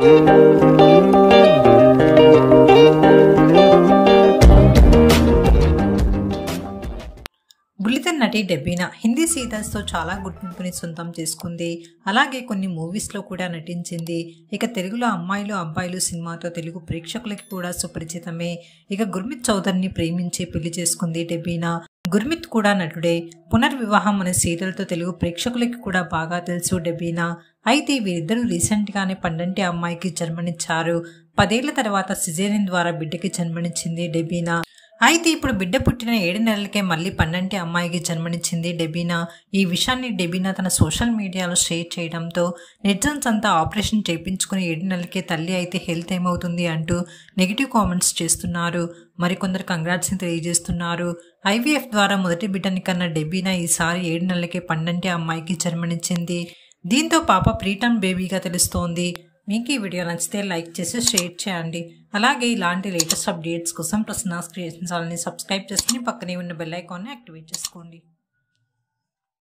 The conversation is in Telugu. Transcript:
బుల్లితెర నటి డెబీనా హిందీ సీరియల్స్తో చాలా గుర్తింపుని సొంతం చేసుకుంది అలాగే కొన్ని మూవీస్లో కూడా నటించింది ఇక తెలుగులో అమ్మాయిలు అబ్బాయిలు సినిమాతో తెలుగు ప్రేక్షకులకి కూడా సుపరిచితమే ఇక గుర్మిత్ చౌదరిని ప్రేమించి పెళ్లి చేసుకుంది డెబీనా గుర్మిత్ కూడా నటుడే పునర్వివాహం అనే సీరియల్తో తెలుగు ప్రేక్షకులకి కూడా బాగా తెలుసు డెబీనా అయితే వీరిద్దరూ రీసెంట్గానే పండంటి అమ్మాయికి జన్మనిచ్చారు పదేళ్ల తర్వాత సిజేరియన్ ద్వారా బిడ్డకి జన్మనిచ్చింది డెబీనా అయితే ఇప్పుడు బిడ్డ పుట్టిన ఏడు నెలలకే మళ్ళీ పన్నంటి అమ్మాయికి జన్మనిచ్చింది డెబీనా ఈ విషయాన్ని డెబీనా తన సోషల్ మీడియాలో షేర్ చేయడంతో నెటిజన్స్ అంతా ఆపరేషన్ చేయించుకుని ఏడు నెలలకే తల్లి అయితే హెల్త్ ఏమవుతుంది అంటూ నెగిటివ్ కామెంట్స్ చేస్తున్నారు మరికొందరు కంగ్రాట్స్ని తెలియజేస్తున్నారు ఐవీఎఫ్ ద్వారా మొదటి బిడ్డని కన్న డెబీనా ఈసారి ఏడు నెలలకే పన్నంటి అమ్మాయికి జన్మనిచ్చింది దీంతో పాప ప్రీటర్మ్ బేబీగా తెలుస్తోంది మీకు ఈ వీడియో నచ్చితే లైక్ చేసి షేర్ చేయండి అలాగే ఇలాంటి లేటెస్ట్ అప్డేట్స్ కోసం ప్రసన్నాస్ క్రియేషన్ ఛానల్ని సబ్స్క్రైబ్ చేసుకుని పక్కనే ఉన్న బెల్ ఐకాన్ని యాక్టివేట్ చేసుకోండి